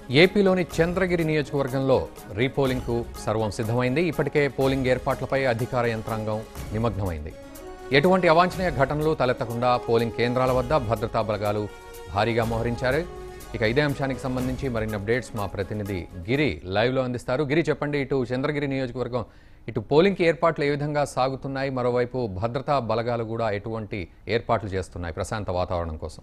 ఏపీలోని చంద్రగిరి నియోజకవర్గంలో రీపోలింగ్కు సర్వం సిద్ధమైంది ఇప్పటికే పోలింగ్ ఏర్పాట్లపై అధికార యంత్రాంగం నిమగ్నమైంది ఎటువంటి అవాంఛనీయ ఘటనలు తలెత్తకుండా పోలింగ్ కేంద్రాల వద్ద భద్రతా బలగాలు భారీగా మోహరించారు ఇక ఇదే అంశానికి సంబంధించి మరిన్ని అప్డేట్స్ మా ప్రతినిధి గిరి లైవ్లో అందిస్తారు గిరి చెప్పండి ఇటు చంద్రగిరి నియోజకవర్గం ఇటు పోలింగ్కి ఏర్పాట్లు ఏ విధంగా సాగుతున్నాయి మరోవైపు భద్రతా బలగాలు కూడా ఎటువంటి ఏర్పాట్లు చేస్తున్నాయి ప్రశాంత వాతావరణం కోసం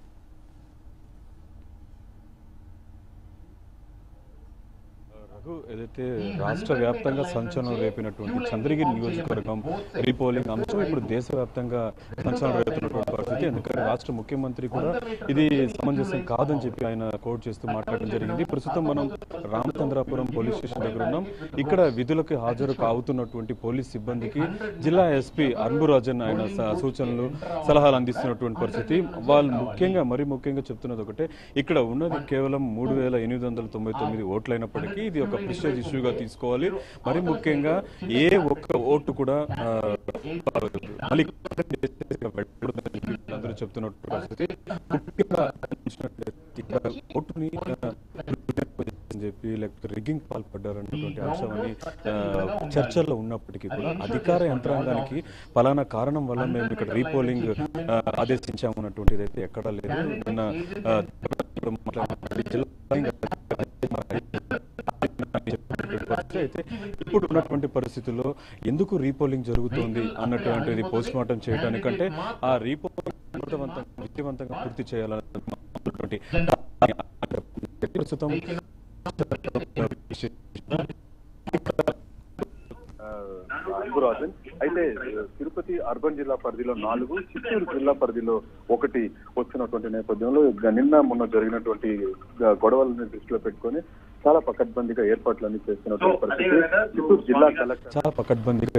రఘు ఏదైతే రాష్ట్ర వ్యాప్తంగా సంచలనం రేపినటువంటి చంద్రగిరి నియోజకవర్గం రీపోలింగ్ అంశం ఇప్పుడు దేశవ్యాప్తంగా సంచలనం రేపుతున్నటువంటి పరిస్థితి ఎందుకంటే రాష్ట్ర ముఖ్యమంత్రి కూడా ఇది సమంజసం కాదని చెప్పి ఆయన కోట్ చేస్తూ మాట్లాడడం జరిగింది ప్రస్తుతం మనం రామచంద్రాపురం పోలీస్ స్టేషన్ దగ్గర ఉన్నాం ఇక్కడ విధులకు హాజరు కావుతున్నటువంటి పోలీస్ సిబ్బందికి జిల్లా ఎస్పీ అన్బురాజన్ ఆయన స- సూచనలు సలహాలు అందిస్తున్నటువంటి పరిస్థితి వాళ్ళు ముఖ్యంగా మరి ముఖ్యంగా చెప్తున్నది ఒకటే ఇక్కడ ఉన్నది కేవలం మూడు వేల ఎనిమిది వందల తొంభై తొమ్మిది ఓట్లైనప్పటికీ ఇది ఒక ప్రిస్టేజ్ ఇష్యూగా తీసుకోవాలి మరి ముఖ్యంగా ఏ ఒక్క ఓటు కూడా ఆ, మళ్ళీ పెట్టకూడదని చెప్పి అందరూ చెప్తున్నటువంటి పరిస్థితి ముఖ్యంగా ఇక్కడ ఓటుని ఆ, అని చెప్పి లేకపోతే రిగ్గింగ్ పాల్పడ్డారన్నటువంటి అంశాన్ని ఆ, చర్చల్లో ఉన్నప్పటికీ కూడా అధికార యంత్రాంగానికి పలానా కారణం వల్ల మేము ఇక్కడ రీపోలింగ్ ఆ, ఆదేశించామన్నటువంటిది అయితే ఎక్కడా లేదు నిన్న ఆ, మాట్లాడినటువంటి జిల్లా పరిస్థితి అయితే ఇప్పుడు ఉన్నటువంటి పరిస్థితుల్లో ఎందుకు రీపోలింగ్ జరుగుతోంది అన్నటువంటిది పోస్ట్ మార్టం చేయడానికంటే ఆ రీపోలింగ్ విజయవంతంగా విజయవంతంగా పూర్తి చేయాలన్నటువంటి ప్రస్తుతం రాజన్ అయితే తిరుపతి అర్బన్ జిల్లా పరిధిలో నాలుగు చిత్తూరు జిల్లా పరిధిలో ఒకటి వచ్చినటువంటి నేపథ్యంలో గ- నిన్న మొన్న జరిగినటువంటి గ- గొడవలను దృష్టిలో పెట్టుకొని చాలా పకడ్బందీగా ఏర్పాట్లన్నీ చేస్తున్నటువంటి పరిస్థితి చిత్తూరు జిల్లా కలెక్టర్ చాలా పకడ్బందీగా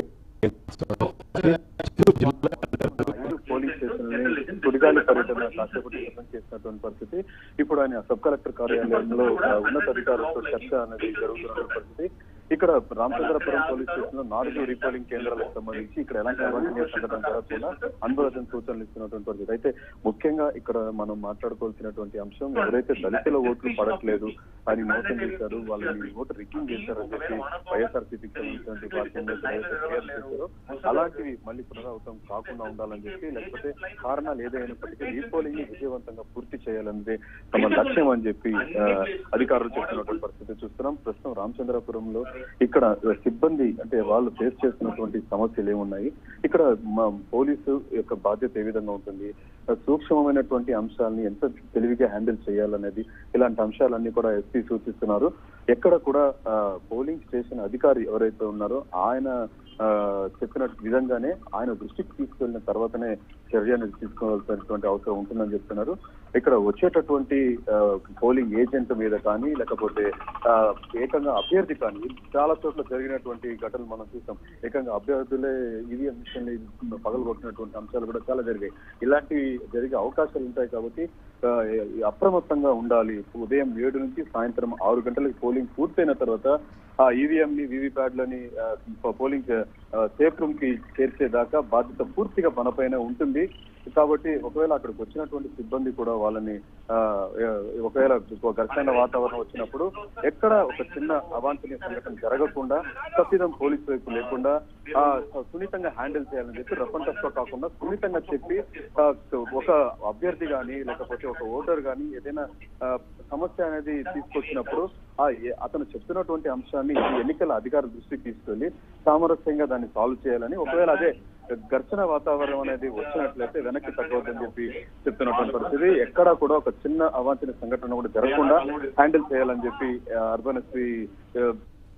ఐదు పోలీస్ స్టేషన్లని సుడిగాలి పర్యటన కాసేపటి క్రితం చేసినటువంటి పరిస్థితి ఇప్పుడు ఆయన సబ్ కలెక్టర్ కార్యాలయంలో ఆ, ఉన్నతాధికారులతో చర్చ అనేది జరుగుతున్నటువంటి పరిస్థితి ఇక్కడ రామచంద్రపురం పోలీస్ స్టేషన్ లో నాలుగు రీపోలింగ్ కేంద్రాలకు సంబంధించి ఇక్కడ ఎలాంటి అవాంఛనీయ సంఘటన జరగకుండా అనుభవం సూచనలు ఇస్తున్నటువంటి పరిస్థితి అయితే ముఖ్యంగా ఇక్కడ మనం మాట్లాడుకోవాల్సినటువంటి అంశం ఎవరైతే దళితుల ఓట్లు పడట్లేదు అని మోసం చేశారు వాళ్ళని ఓటు రిగ్గింగ్ చేశారని చెప్పి వైఎస్ఆర్సీపీకి సంబంధించినటువంటి పార్టీ నేతలు ఏదైతే ఫిర్యాదు చేశారో అలాంటివి మళ్ళీ పునరావృతం కాకుండా ఉండాలని చెప్పి లేకపోతే కారణాలు ఏదైనప్పటికీ రీపోలింగ్ ని విజయవంతంగా పూర్తి చేయాలన్నదే తమ లక్ష్యం అని చెప్పి ఆ, అధికారులు చెప్తున్నటువంటి పరిస్థితి చూస్తున్నాం ప్రస్తుతం రామచంద్రపురంలో ఇక్కడ సిబ్బంది అంటే వాళ్ళు ఫేస్ చేస్తున్నటువంటి సమస్యలు ఏమున్నాయి ఇక్కడ మా పోలీసు యొక్క బాధ్యత ఏ విధంగా ఉంటుంది ఆ, సూక్ష్మమైనటువంటి అంశాలని ఎంత తెలివిగా హ్యాండిల్ చేయాలనేది ఇలాంటి అంశాలన్నీ కూడా ఎస్పీ సూచిస్తున్నారు ఎక్కడ కూడా ఆ, పోలింగ్ స్టేషన్ అధికారి ఎవరైతే ఉన్నారో ఆయన ఆ, చెప్పిన విధంగానే ఆయన దృష్టికి తీసుకెళ్లిన తర్వాతనే చర్య అనేది తీసుకోవాల్సినటువంటి అవసరం ఉంటుందని చెప్తున్నారు ఇక్కడ వచ్చేటటువంటి ఆ, పోలింగ్ ఏజెంట్ మీద కానీ లేకపోతే ఆ, ఏకంగా అభ్యర్థి కానీ చాలా చోట్ల జరిగినటువంటి ఘటనలు మనం చూసాం ఏకంగా అభ్యర్థులే ఈవీఎం మిషన్ పగలగొట్టినటువంటి అంశాలు కూడా చాలా జరిగాయి ఇలాంటివి జరిగే అవకాశాలు ఉంటాయి కాబట్టి ఆ, ఈ అప్రమత్తంగా ఉండాలి ఉదయం ఏడు నుంచి సాయంత్రం ఆరు గంటలకు పోలింగ్ పూర్తయిన తర్వాత ఆ ఈవీఎం ని వీవీప్యాడ్లని పోలింగ్ సేఫ్ రూమ్ కి చేర్చేదాకా బాధ్యత పూర్తిగా మనపైన ఉంటుంది కాబట్టి ఒకవేళ అక్కడికి వచ్చినటువంటి సిబ్బంది కూడా వాళ్ళని ఆ, ఆ, ఒకవేళ ఒక ఘర్షణ వాతావరణం వచ్చినప్పుడు ఎక్కడ ఒక చిన్న అవాంఛనీయ సంఘటన జరగకుండా తప్పిదం పోలీసు వైపు లేకుండా ఆ, సున్నితంగా హ్యాండిల్ చేయాలని చెప్పి రఫ్ అండ్ టఫ్ గా కాకుండా సున్నితంగా చెప్పి ఆ, ఒక అభ్యర్థి గాని లేకపోతే ఒక ఓటర్ గాని ఏదైనా ఆ, సమస్య అనేది తీసుకొచ్చినప్పుడు ఆ ఏ- అతను చెప్తున్నటువంటి అంశాన్ని ఈ ఎన్నికల అధికారుల దృష్టికి తీసుకెళ్లి సామరస్యంగా దాన్ని సాల్వ్ చేయాలని ఒకవేళ అదే ఘర్షణ వాతావరణం అనేది వచ్చినట్లయితే వెనక్కి తగ్గవద్దని చెప్పి చెప్తున్నటువంటి పరిస్థితి ఎక్కడా కూడా ఒక చిన్న అవాంఛనీయ సంఘటన కూడా జరగకుండా హ్యాండిల్ చేయాలని చెప్పి ఆ, అర్బన్ ఎస్పీ ఆ,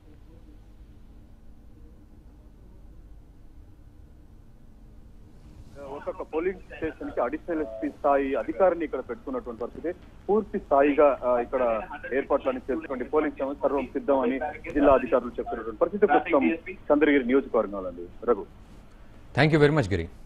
ఒక్కొక్క పోలింగ్ స్టేషన్ కి అడిషనల్ ఎస్పీ స్థాయి అధికారిని ఇక్కడ పెట్టుకున్నటువంటి పరిస్థితి పూర్తి స్థాయిగా ఆ, ఇక్కడ ఏర్పాట్లన్నీ చేసుకోండి పోలింగ్ సమయం సర్వం సిద్ధం అని జిల్లా అధికారులు చెప్తున్నటువంటి పరిస్థితి ప్రస్తుతం చంద్రగిరి నియోజకవర్గంలో అండి Raghu thank you very much Giri